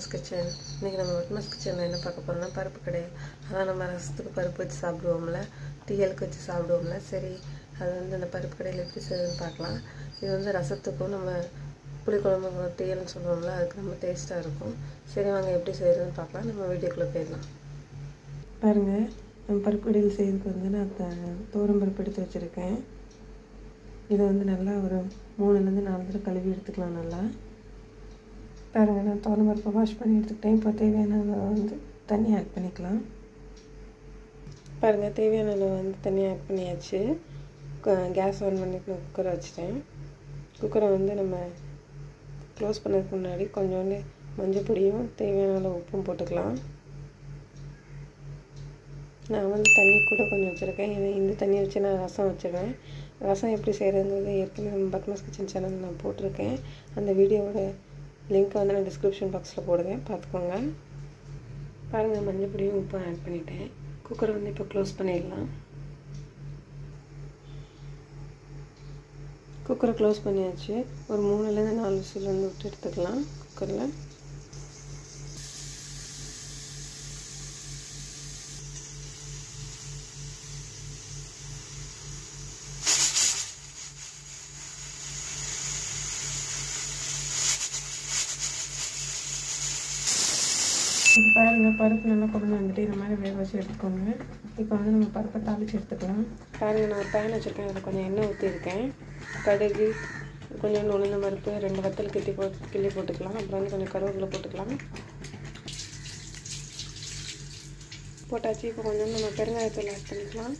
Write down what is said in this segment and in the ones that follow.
Padma's kitchen இன்றைக்கி நம்ம பத்மாஸ் கிச்சனில் என்ன பார்க்க போகிறோம்னா பருப்பு கிடையாது அதான் நம்ம ரசத்துக்கு பருப்பு வச்சு சாப்பிடுவோம்ல டீயலுக்கு வச்சு சாப்பிடுவோம்ல சரி அது வந்து அந்த பருப்பு கடையில் எப்படி செய்யுதுன்னு பார்க்கலாம் இது வந்து ரசத்துக்கும் நம்ம புளிக்குழம்பு டீயல்னு சொல்லுவோம்ல அதுக்கு ரொம்ப டேஸ்ட்டாக இருக்கும் சரி வாங்க எப்படி செய்கிறதுன்னு பார்க்கலாம் நம்ம வீடியோக்குள்ளே போயிடலாம் பாருங்கள் நம்ம பருப்பு கடையில் செய்யறதுக்கு வந்து நான் த- துவரம் பருப்பு எடுத்து வச்சுருக்கேன் இதை வந்து நல்லா ஒரு மூணுலேருந்து நாலு தடவை கழுவி எடுத்துக்கலாம் நல்லா பாருங்கள் நான் துவரம் பருப்பை வாஷ் பண்ணி எடுத்துக்கிட்டேன் இப்போ தேவையான அளவு வந்து தண்ணி ஆட் பண்ணிக்கலாம் பாருங்கள் தேவையான அளவு வந்து தண்ணி ஆட் பண்ணியாச்சு கேஸ் ஆன் பண்ணி குக்கரை வச்சுட்டேன் குக்கரை வந்து நம்ம க்ளோஸ் பண்ணதுக்கு முன்னாடி கொஞ்சோண்டு மஞ்சள் பொடியும் தேவையான அளவு உப்பும் போட்டுக்கலாம் நான் வந்து தண்ணி கூட கொஞ்சம் வச்சுருக்கேன் ஏன்னா இந்த தண்ணியை வச்சு நான் ரசம் வச்சுருவேன் ரசம் எப்படி செய்கிறதுங்கிறது ஏற்கனவே நம்ம பத்மாஸ் கிச்சன் சேனல் நான் போட்டிருக்கேன் அந்த வீடியோவோட லிங்க் வந்து நான் டிஸ்கிரிப்ஷன் பாக்ஸில் போடுவேன் பார்த்துக்கோங்க பாருங்கள் மஞ்சள் பொடியும் உப்பும் ஆட் பண்ணிட்டேன் குக்கரை வந்து இப்போ க்ளோஸ் பண்ணிடலாம் குக்கரை க்ளோஸ் பண்ணியாச்சு ஒரு மூணுலேருந்து நாலு விசில் வந்து விட்டு எடுத்துக்கலாம் குக்கரில் இப்போ பாருங்கள் பருப்பு நல்லா கொண்டு வந்துட்டு இந்த மாதிரி வேக வச்சு எடுத்துக்கோங்க இப்போ வந்து நம்ம பருப்பை தாளித்து எடுத்துக்கலாம் பாருங்கள் நான் ஒரு பேன் வச்சுருக்கேன் அதில் கொஞ்சம் எண்ணெய் ஊற்றிருக்கேன் கடுகு கொஞ்சம் உளுந்த பருப்பு ரெண்டு வத்தல் கிட்டி போ கிள்ளி போட்டுக்கலாம் அப்புறம் வந்து கொஞ்சம் கருவேப்பிலை போட்டுக்கலாம் போட்டாச்சு இப்போ கொஞ்சம் நம்ம பெருங்காயத்தூள் ஆட் பண்ணிக்கலாம்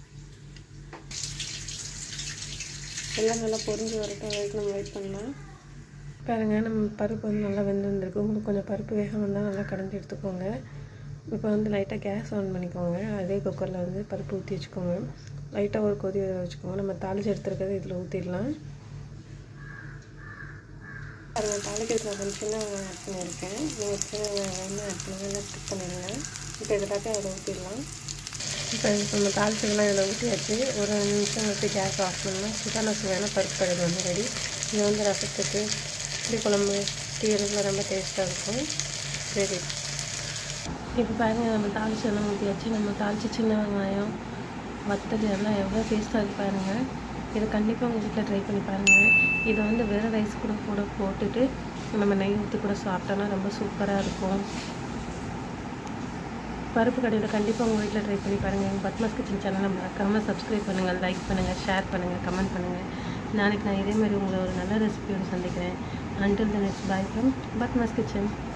எல்லாம் நல்லா பொரிஞ்சு வரட்டும் வரைக்கும் நம்ம வெயிட் பண்ணலாம் பாருங்க நம்ம பருப்பு வந்து நல்லா வெந்து வந்திருக்கு உங்களுக்கு கொஞ்சம் பருப்பு வேகம் வந்தால் நல்லா கடைஞ்சி எடுத்துக்கோங்க இப்போ வந்து லைட்டாக கேஸ் ஆன் பண்ணிக்கோங்க அதே குக்கரில் வந்து பருப்பு ஊற்றி வச்சுக்கோங்க லைட்டாக ஒரு கொதி வர வச்சுக்கோங்க நம்ம தாளிச்சு எடுத்துருக்கிறத இதில் ஊற்றிடலாம் பாருங்க தாளிக்கிறதுக்கு நான் கொஞ்சம் சின்ன வெங்காயம் ஆட் பண்ணியிருக்கேன் நீங்கள் சின்ன வெங்காயம் ஆட் பண்ணி ஸ்கிப் பண்ணிடுங்க இப்போ இதை எல்லாத்தையும் அதில் ஊற்றிடலாம் இப்போ நம்ம தாளிச்சதெல்லாம் இதில் ஊற்றியாச்சு ஒரு ரெண்டு நிமிஷம் வச்சு கேஸ் ஆஃப் பண்ணால் சுடான சுவையான பருப்பு கடையில் வந்து ரெடி இது வந்து ரசத்துக்கு புளி குழம்பு டீயெல்லாம் ரொம்ப டேஸ்ட்டாக இருக்கும் ரெடி இப்போ பாருங்கள் நம்ம தாளிச்செல்லாம் ஊற்றியாச்சு நம்ம தாளிச்ச சின்ன வெங்காயம் வத்தல் எல்லாம் எவ்வளோ டேஸ்ட்டாக இருக்கு பாருங்கள் இதை கண்டிப்பாக உங்கள் வீட்டில் ட்ரை பண்ணி பாருங்கள் இதை வந்து வெறும் ரைஸ் கூட கூட போட்டுட்டு நம்ம நெய் ஊற்றி கூட சாப்பிட்டோன்னா ரொம்ப சூப்பராக இருக்கும் பருப்பு கடையில் கண்டிப்பாக உங்கள் வீட்டில் ட்ரை பண்ணி பாருங்கள் எங்கள் பத்மாஸ் கிச்சன் சேனலை மறக்காமல் சப்ஸ்கிரைப் பண்ணுங்கள் லைக் பண்ணுங்கள் ஷேர் பண்ணுங்கள் கமெண்ட் பண்ணுங்கள் நாளைக்கு நான் இதே மாதிரி உங்களை ஒரு நல்ல ரெசிபியோடு சந்திக்கிறேன் until the next bye from Padma's kitchen